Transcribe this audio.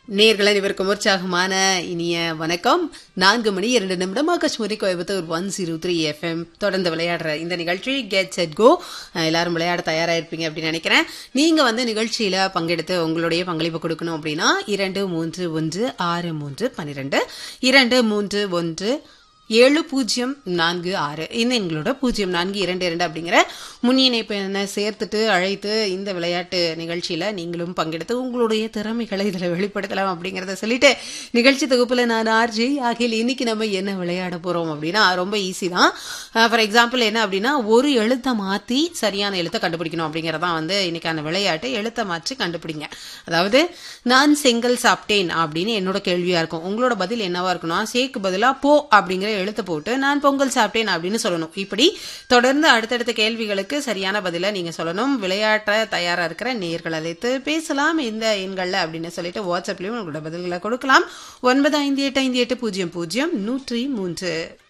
நேர்கள் அனைவருக்கும் உற்சாகமான இனிய வணக்கம் நான்கு மணி இரண்டு நிமிடம் Akashvani Coimbatore one zero three FM தொடர்ந்து விளையாடுற இந்த நிகழ்ச்சி கெட் செட் கோ எல்லாரும் விளையாட தயாரா இருப்பீங்க அப்படின்னு நினைக்கிறேன் நீங்க வந்து நிகழ்ச்சியில பங்கெடுத்து உங்களுடைய பங்களிப்பு கொடுக்கணும் அப்படின்னா இரண்டு மூன்று ஒன்று ஆறு மூன்று பன்னிரெண்டு இரண்டு மூன்று ஒன்று ஏழு பூஜ்ஜியம் நான்கு ஆறு இந்த எங்களோட பூஜ்ஜியம் நான்கு இரண்டு இரண்டு அப்படிங்கிற முன் இணைப்பு என்ன சேர்த்துட்டு அழைத்து இந்த விளையாட்டு நிகழ்ச்சியில நீங்களும் பங்கெடுத்து உங்களுடைய திறமைகளை இதுல வெளிப்படுத்தலாம் அப்படிங்கறத சொல்லிட்டு நிகழ்ச்சி தொகுப்புல நான் ஆர்ஜி ஆகிய இன்னைக்கு நம்ம என்ன விளையாட போறோம் அப்படின்னா ரொம்ப ஈஸி தான் ஃபார் எக்ஸாம்பிள் என்ன அப்படின்னா ஒரு எழுத்தை மாத்தி சரியான எழுத்தை கண்டுபிடிக்கணும் அப்படிங்கறதான் வந்து இன்னைக்கான விளையாட்டு எழுத்தை மாற்றி கண்டுபிடிங்க அதாவது நான் செங்கல் சாப்பிட்டேன் அப்படின்னு என்னோட கேள்வியா இருக்கும் உங்களோட பதில் என்னவா இருக்கும்னா சேக்கு பதிலா போ அப்படிங்கிற எழுத்து போட்டு நான் பொங்கல் சாப்பிட்டேன் அப்படின்னு சொல்லணும் இப்படி தொடர்ந்து அடுத்தடுத்த கேள்விகளுக்கு சரியான பதில நீங்க சொல்லணும் விளையாட்ட தயாரா இருக்கிற நேர்கள் அழைத்து பேசலாம் இந்த எண்கள்ல அப்படின்னு சொல்லிட்டு வாட்ஸ்அப்லயும் உங்களோட பதில்களை கொடுக்கலாம் ஒன்பது ஐந்து எட்டு ஐந்து எட்டு பூஜ்ஜியம் பூஜ்ஜியம் நூற்றி மூன்று